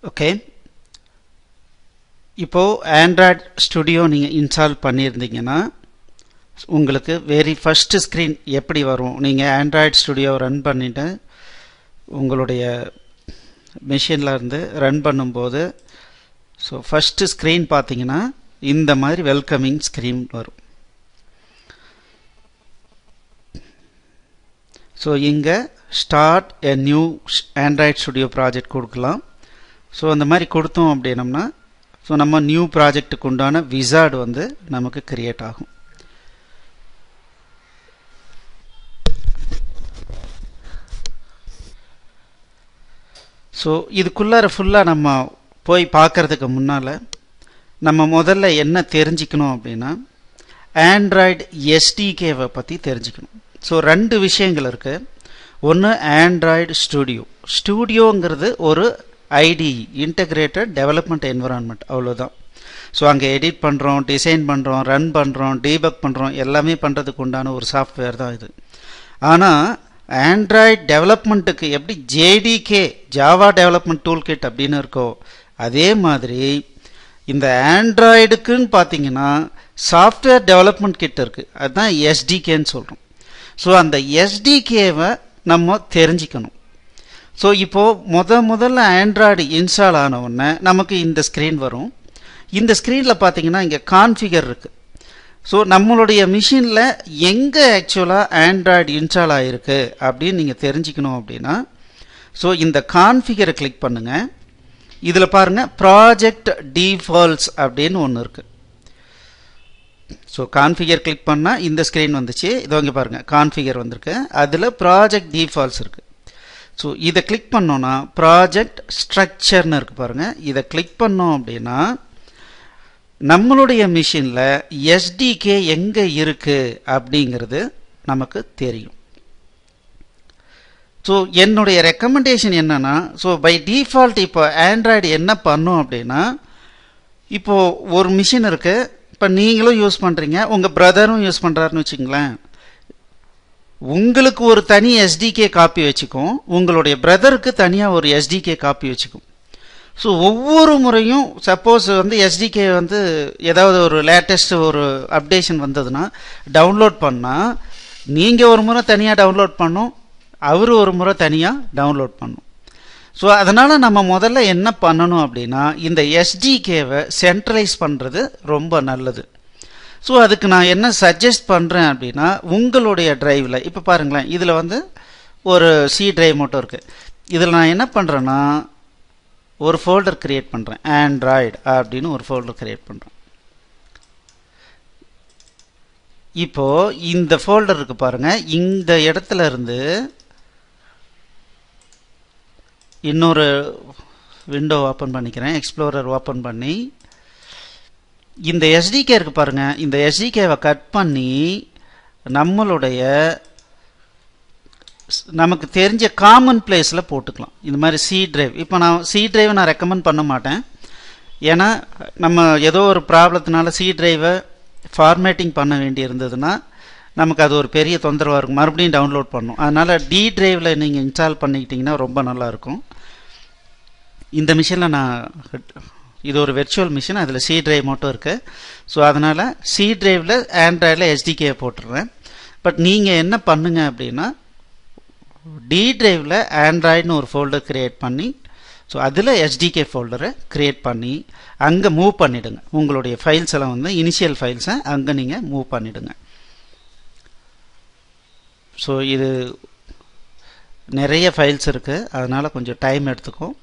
okay இப்போது Android studio நீங்கள் install பண்ணியிருந்தீங்கன்னா உங்களுக்கு வெரி ஃபஸ்ட்டு ஸ்க்ரீன் எப்படி வரும் நீங்கள் ஆண்ட்ராய்ட் ஸ்டுடியோ ரன் பண்ணிவிட்டு உங்களுடைய மிஷினில் இருந்து ரன் பண்ணும்போது ஸோ ஃபஸ்ட்டு ஸ்க்ரீன் பார்த்தீங்கன்னா இந்த மாதிரி வெல்கமிங் ஸ்க்ரீன் வரும் ஸோ இங்கே start a new Android studio project கொடுக்கலாம் ஸோ அந்த மாதிரி கொடுத்தோம் அப்படின்னம்னா ஸோ நம்ம நியூ ப்ராஜெக்ட்டுக்கு உண்டான விசார்டு வந்து நமக்கு கிரியேட் ஆகும் ஸோ இதுக்குள்ளார ஃபுல்லாக நம்ம போய் பார்க்கறதுக்கு முன்னால் நம்ம முதல்ல என்ன தெரிஞ்சுக்கணும் அப்படின்னா ஆண்ட்ராய்டு எஸ்டிகேவை பற்றி தெரிஞ்சுக்கணும் ஸோ ரெண்டு விஷயங்கள் இருக்குது ஒன்று ஆண்ட்ராய்டு ஸ்டூடியோ ஸ்டூடியோங்கிறது ஒரு ஐடி இன்டகிரேட்டட் டெவலப்மெண்ட் என்விரான்மெண்ட் அவ்வளோதான் ஸோ அங்கே எடிட் பண்ணுறோம் டிசைன் பண்ணுறோம் ரன் பண்ணுறோம் டீபக் பண்ணுறோம் எல்லாமே பண்ணுறதுக்கு உண்டான ஒரு சாஃப்ட்வேர் தான் இது ஆனால் ஆண்ட்ராய்ட் டெவலப்மெண்ட்டுக்கு எப்படி JDK Java development tool kit அப்படின்னு இருக்கோ அதே மாதிரி இந்த ஆண்ட்ராய்டுக்குன்னு பார்த்தீங்கன்னா சாஃப்ட்வேர் டெவலப்மெண்ட் கிட் இருக்குது அதுதான் எஸ்டிகேன்னு சொல்கிறோம் ஸோ அந்த எஸ்டிகேவை நம்ம தெரிஞ்சுக்கணும் ஸோ இப்போது முத முதல்ல ஆண்ட்ராய்டு இன்ஸ்டால் ஆன உடனே நமக்கு இந்த ஸ்க்ரீன் வரும் இந்த ஸ்க்ரீனில் பார்த்தீங்கன்னா இங்கே கான்ஃபிகர் இருக்குது ஸோ நம்மளுடைய மிஷினில் எங்கே ஆக்சுவலாக ஆண்ட்ராய்டு இன்ஸ்டால் ஆகிருக்கு அப்படின்னு நீங்கள் தெரிஞ்சுக்கணும் அப்படின்னா ஸோ இந்த கான்ஃபிகரை கிளிக் பண்ணுங்கள் இதில் பாருங்கள் ப்ராஜெக்ட் டிஃபால்ட்ஸ் அப்படின்னு ஒன்று இருக்குது ஸோ கான்ஃபிகர் கிளிக் பண்ணால் இந்த ஸ்க்ரீன் வந்துச்சு இதோ இங்கே பாருங்கள் கான்ஃபிகர் வந்திருக்கு அதில் ப்ராஜெக்ட் டிஃபால்ட்ஸ் இருக்குது ஸோ இதை கிளிக் பண்ணோன்னா ப்ராஜெக்ட் ஸ்ட்ரக்சர்னு இருக்குது பாருங்கள் இதை கிளிக் பண்ணோம் அப்படின்னா நம்மளுடைய மிஷினில் எஸ்டிகே எங்கே இருக்குது அப்படிங்கிறது நமக்கு தெரியும் ஸோ என்னுடைய ரெக்கமெண்டேஷன் என்னென்னா ஸோ பை டிஃபால்ட் இப்போ ஆண்ட்ராய்டு என்ன பண்ணும் அப்படின்னா இப்போது ஒரு மிஷின் இருக்குது இப்போ நீங்களும் யூஸ் பண்ணுறீங்க உங்கள் பிரதரும் யூஸ் பண்ணுறாருன்னு வச்சுங்களேன் உங்களுக்கு ஒரு தனி எஸ்டிகே காப்பி வச்சுக்கும் உங்களுடைய பிரதருக்கு தனியாக ஒரு எஸ்டிகே காப்பி வச்சுக்கும் ஸோ ஒவ்வொரு முறையும் சப்போஸ் வந்து எஸ்டிகே வந்து ஏதாவது ஒரு லேட்டஸ்ட் ஒரு அப்டேஷன் வந்ததுன்னா டவுன்லோட் பண்ணால் நீங்கள் ஒரு முறை தனியாக டவுன்லோட் பண்ணும் அவர் ஒரு முறை தனியாக டவுன்லோட் பண்ணும் ஸோ அதனால் நம்ம முதல்ல என்ன பண்ணணும் அப்படின்னா இந்த எஸ்டிகேவை சென்ட்ரலைஸ் பண்ணுறது ரொம்ப நல்லது ஸோ அதுக்கு நான் என்ன சஜஸ்ட் பண்ணுறேன் அப்படின்னா உங்களுடைய ட்ரைவில் இப்போ பாருங்களேன் இதில் வந்து ஒரு சி ட்ரைவ் மட்டும் இருக்குது இதில் நான் என்ன பண்ணுறேன்னா ஒரு ஃபோல்டர் க்ரியேட் பண்ணுறேன் ஆண்ட்ராய்டு அப்படின்னு ஒரு ஃபோல்டர் க்ரியேட் பண்ணுறேன் இப்போது இந்த ஃபோல்டர் இருக்கு பாருங்கள் இந்த இடத்துல இருந்து இன்னொரு விண்டோ ஓப்பன் பண்ணிக்கிறேன் எக்ஸ்ப்ளோரர் ஓப்பன் பண்ணி இந்த எஸ்டிகே இருக்கு பாருங்க இந்த எஸ்டிகேவை கட் பண்ணி நம்மளுடைய நமக்கு தெரிஞ்ச காமன் பிளேஸில் போட்டுக்கலாம் இந்த மாதிரி சி டிரைவ் இப்போ நான் சி டிரைவை நான் ரெக்கமெண்ட் பண்ண மாட்டேன் ஏன்னா நம்ம ஏதோ ஒரு ப்ராப்ளத்தினால சி டிரைவை ஃபார்மேட்டிங் பண்ண வேண்டி இருந்ததுன்னா நமக்கு அது ஒரு பெரிய தொந்தரவாக இருக்கும் மறுபடியும் டவுன்லோட் பண்ணும் அதனால் டி டிரைவில் நீங்கள் இன்ஸ்டால் பண்ணிக்கிட்டிங்கன்னா ரொம்ப நல்லாயிருக்கும் இந்த மிஷினில் நான் இது ஒரு வெர்ச்சுவல் மிஷின் அதில் சி டிரைவ் மட்டும் இருக்குது ஸோ அதனால் சி டிரைவில் ஆண்ட்ராய்டில் எஸ்டிகே போட்டுடுறேன் பட் நீங்கள் என்ன பண்ணுங்க அப்படின்னா டி டிரைவில் ஆண்ட்ராய்டுன்னு ஒரு ஃபோல்டர் க்ரியேட் பண்ணி ஸோ அதில் எஸ்டிகே ஃபோல்டரை க்ரியேட் பண்ணி அங்கே மூவ் பண்ணிவிடுங்க உங்களுடைய ஃபைல்ஸ் எல்லாம் வந்து இனிஷியல் ஃபைல்ஸை அங்கே நீங்கள் மூவ் பண்ணிவிடுங்க ஸோ இது நிறைய ஃபைல்ஸ் இருக்குது அதனால் கொஞ்சம் டைம் எடுத்துக்கும்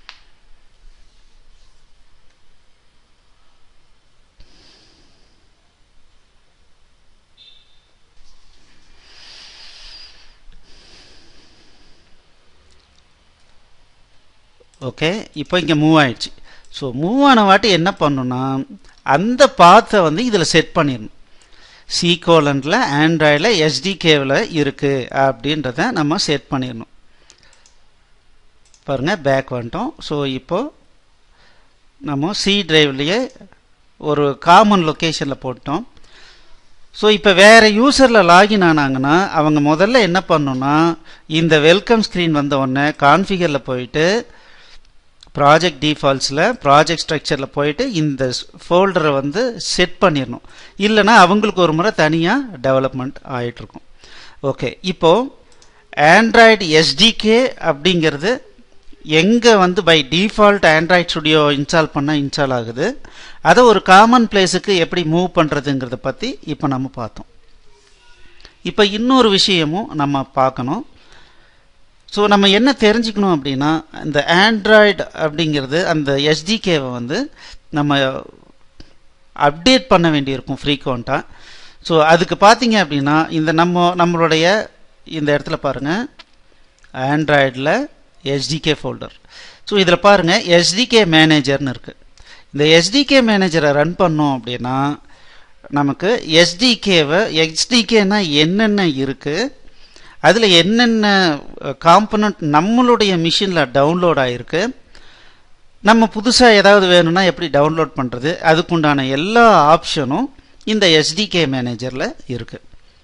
ஓகே இப்போ இங்கே மூவ் ஆயிடுச்சு ஸோ மூவ் ஆன வாட்டி என்ன பண்ணணும்னா அந்த பாத்தை வந்து இதில் செட் பண்ணிடணும் சி கோலண்டில் ஆண்ட்ராய்டில் எஸ்டிகேவில் இருக்குது அப்படின்றத நம்ம செட் பண்ணிடணும் பாருங்கள் பேக் வந்துட்டோம் ஸோ இப்போது நம்ம சி டிரைவ்லேயே ஒரு காமன் லொக்கேஷனில் போட்டோம் ஸோ இப்போ வேறு யூசரில் லாகின் ஆனாங்கன்னா அவங்க முதல்ல என்ன பண்ணணும்னா இந்த வெல்கம் ஸ்க்ரீன் வந்த உடனே கான்ஃபிகரில் போயிட்டு ப்ராஜெக்ட் டிஃபால்ட்ஸில் ப்ராஜெக்ட் ஸ்ட்ரக்சரில் போயிட்டு இந்த ஃபோல்டரை வந்து செட் பண்ணிடணும் இல்லைனா அவங்களுக்கு ஒரு முறை தனியாக டெவலப்மெண்ட் ஆகிட்டுருக்கும் ஓகே இப்போது ஆண்ட்ராய்டு எஸ்டிகே அப்படிங்கிறது எங்கே வந்து by default Android studio install பண்ணால் இன்ஸ்டால் ஆகுது அதை ஒரு காமன் பிளேஸுக்கு எப்படி மூவ் பண்ணுறதுங்கிறத பற்றி இப்போ நம்ம பார்த்தோம் இப்போ இன்னொரு விஷயமும் நம்ம பார்க்கணும் ஸோ நம்ம என்ன தெரிஞ்சுக்கணும் அப்படின்னா இந்த ஆண்ட்ராய்டு அப்படிங்கிறது அந்த எஸ்டிகேவை வந்து நம்ம அப்டேட் பண்ண வேண்டியிருக்கும் ஃப்ரீக்வெண்ட்டாக ஸோ அதுக்கு பார்த்தீங்க அப்படின்னா இந்த நம்ம நம்மளுடைய இந்த இடத்துல பாருங்கள் ஆண்ட்ராய்டில் எஸ்டிகே ஃபோல்டர் ஸோ இதில் பாருங்கள் எஸ்டிகே மேனேஜர்னு இருக்குது இந்த எஸ்டிகே மேனேஜரை ரன் பண்ணோம் அப்படின்னா நமக்கு எஸ்டிகேவை எஸ்டிகேனா என்னென்ன இருக்குது அதில் என்னென்ன காம்பனண்ட் நம்மளுடைய மிஷினில் டவுன்லோட் ஆகிருக்கு நம்ம புதுசாக ஏதாவது வேணும்னா எப்படி டவுன்லோட் பண்ணுறது அதுக்குண்டான எல்லா ஆப்ஷனும் இந்த எஸ்டிகே மேனேஜரில் இருக்குது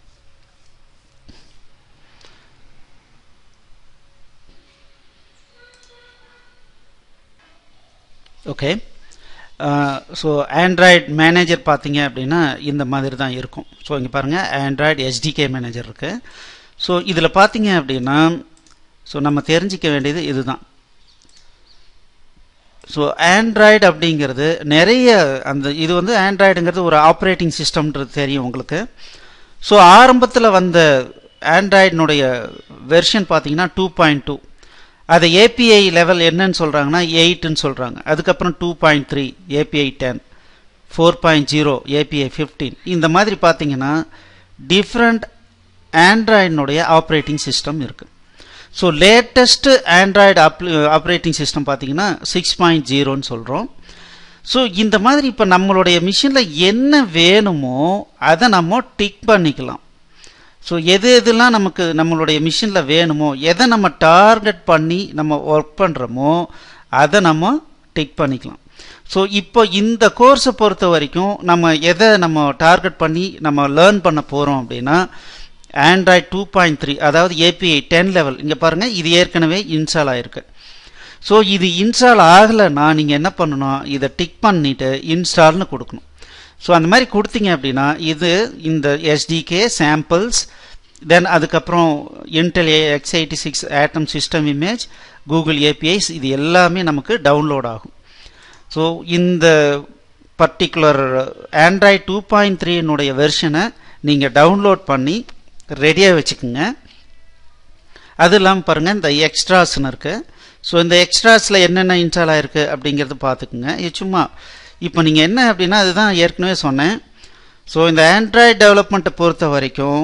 ஓகே ஸோ ஆண்ட்ராய்ட் மேனேஜர் பார்த்தீங்க அப்படின்னா இந்த மாதிரி தான் இருக்கும் ஸோ இங்கே பாருங்கள் ஆண்ட்ராய்டு எஸ்டிகே மேனேஜர் இருக்குது ஸோ இதில் பார்த்தீங்க அப்படின்னா ஸோ நம்ம தெரிஞ்சிக்க வேண்டியது இதுதான் ஸோ ஆண்ட்ராய்டு அப்படிங்கிறது நிறைய அந்த இது வந்து ஆண்ட்ராய்டுங்கிறது ஒரு ஆப்ரேட்டிங் சிஸ்டம்ன்றது தெரியும் உங்களுக்கு ஸோ ஆரம்பத்தில் வந்த ஆண்ட்ராய்டினுடைய வெர்ஷன் பார்த்தீங்கன்னா டூ பாயிண்ட் டூ அதை ஏபிஐ லெவல் என்னன்னு சொல்கிறாங்கன்னா எயிட்டுன்னு சொல்கிறாங்க அதுக்கப்புறம் two point three API ten four point zero API fifteen இந்த மாதிரி பார்த்தீங்கன்னா டிஃப்ரெண்ட் ஆண்ட்ராய்டினுடைய ஆப்ரேட்டிங் சிஸ்டம் இருக்குது so latest Android up operating system பார்த்தீங்கன்னா சிக்ஸ் பாயிண்ட் ஜீரோன்னு சொல்கிறோம் ஸோ இந்த மாதிரி இப்போ நம்மளுடைய மிஷினில் என்ன வேணுமோ அதை நம்ம டிக் பண்ணிக்கலாம் ஸோ எது எதுலாம் நமக்கு நம்மளுடைய மிஷினில் வேணுமோ எதை நம்ம டார்கெட் பண்ணி நம்ம ஒர்க் பண்ணுறோமோ அதை நம்ம டிக் பண்ணிக்கலாம் ஸோ இப்போ இந்த கோர்ஸை பொறுத்த வரைக்கும் நம்ம எதை நம்ம டார்கெட் பண்ணி நம்ம லேர்ன் பண்ண போகிறோம் அப்படின்னா ஆண்ட்ராய்ட் டூ பாயிண்ட் த்ரீ அதாவது ஏபிஐ டென் லெவல் இங்கே பாருங்கள் இது ஏற்கனவே இன்ஸ்டால் ஆகிருக்கு ஸோ இது இன்ஸ்டால் ஆகலைன்னா நீங்கள் என்ன பண்ணணும் இதை டிக் பண்ணிவிட்டு இன்ஸ்டால்னு கொடுக்கணும் ஸோ அந்த மாதிரி கொடுத்தீங்க அப்படின்னா இது இந்த எஸ்டிகே சாம்பிள்ஸ் தென் அதுக்கப்புறம் Intel x eighty six atom system image Google APIs இது எல்லாமே நமக்கு டவுன்லோட் ஆகும் ஸோ இந்த பர்டிகுலர் ஆண்ட்ராய்ட் டூ பாயிண்ட் த்ரீனுடைய வெர்ஷனை நீங்கள் டவுன்லோட் பண்ணி ரெடியாக வச்சுக்கோங்க அது இல்லாமல் பாருங்கள் இந்த எக்ஸ்ட்ராஸ்னு இருக்குது ஸோ இந்த எக்ஸ்ட்ராஸில் என்னென்ன இன்ஸ்டால் ஆகிருக்கு அப்படிங்கிறது பார்த்துக்குங்க இது சும்மா இப்போ நீங்கள் என்ன அப்படின்னா அதுதான் ஏற்கனவே சொன்னேன் ஸோ இந்த ஆண்ட்ராய்டு டெவலப்மெண்ட்டை பொறுத்த வரைக்கும்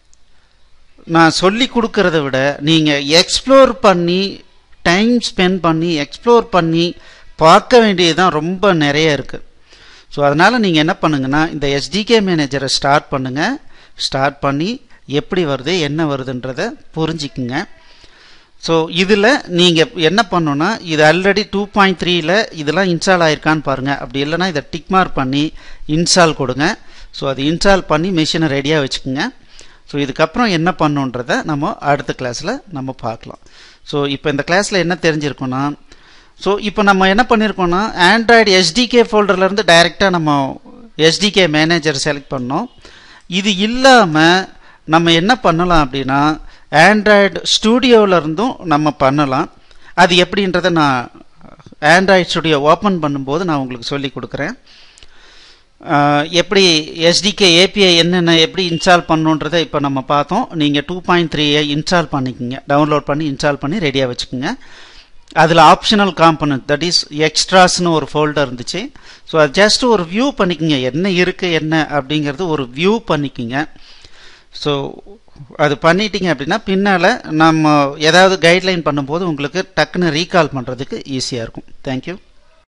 நான் சொல்லி கொடுக்கறத விட நீங்கள் எக்ஸ்ப்ளோர் பண்ணி டைம் ஸ்பெண்ட் பண்ணி எக்ஸ்ப்ளோர் பண்ணி பார்க்க வேண்டியது தான் ரொம்ப நிறைய இருக்குது ஸோ அதனால் நீங்கள் என்ன பண்ணுங்கன்னா இந்த எஸ்டிகே மேனேஜரை ஸ்டார்ட் பண்ணுங்கள் ஸ்டார்ட் பண்ணி எப்படி வருது என்ன வருதுன்றதை புரிஞ்சிக்குங்க ஸோ இதில் நீங்கள் என்ன பண்ணணுன்னா இது ஆல்ரெடி டூ பாயிண்ட் த்ரீயில் இதெல்லாம் இன்ஸ்டால் ஆயிருக்கான்னு பாருங்கள் அப்படி இல்லைனா இதை டிக் மார்க் பண்ணி இன்ஸ்டால் கொடுங்க ஸோ அது இன்ஸ்டால் பண்ணி மிஷினை ரெடியாக வச்சுக்கோங்க ஸோ இதுக்கப்புறம் என்ன பண்ணுன்றதை நம்ம அடுத்த கிளாஸில் நம்ம பார்க்கலாம் ஸோ இப்போ இந்த கிளாஸில் என்ன தெரிஞ்சிருக்கோன்னா ஸோ இப்போ நம்ம என்ன பண்ணியிருக்கோம்னா ஆண்ட்ராய்டு எஸ்டிகே ஃபோல்டர்லேருந்து டைரெக்டாக நம்ம எஸ்டிகே மேனேஜர் செலக்ட் பண்ணோம் இது இல்லாமல் நம்ம என்ன பண்ணலாம் அப்படின்னா ஆண்ட்ராய்டு ஸ்டூடியோவிலேருந்தும் நம்ம பண்ணலாம் அது எப்படின்றத நான் ஆண்ட்ராய்டு ஸ்டுடியோ ஓப்பன் பண்ணும்போது நான் உங்களுக்கு சொல்லி கொடுக்குறேன் எப்படி எஸ்டிகே ஏபிஐ என்னென்ன எப்படி இன்ஸ்டால் பண்ணுன்றதை இப்போ நம்ம பார்த்தோம் நீங்கள் டூ பாயிண்ட் த்ரீயை இன்ஸ்டால் பண்ணிக்கோங்க டவுன்லோட் பண்ணி இன்ஸ்டால் பண்ணி ரெடியாக வச்சுக்கோங்க அதில் ஆப்ஷனல் காம்பனண்ட் தட் இஸ் எக்ஸ்ட்ராஸ்னு ஒரு ஃபோல்டர் இருந்துச்சு ஸோ அது ஜஸ்ட் ஒரு வியூ பண்ணிக்கோங்க என்ன இருக்குது என்ன அப்படிங்கிறது ஒரு வியூ பண்ணிக்கோங்க ஸோ அது பண்ணிட்டீங்க அப்படின்னா பின்னால் நம்ம ஏதாவது கைட்லைன் பண்ணும்போது உங்களுக்கு டக்குன்னு ரீகால் பண்ணுறதுக்கு ஈஸியாக இருக்கும் தேங்க்யூ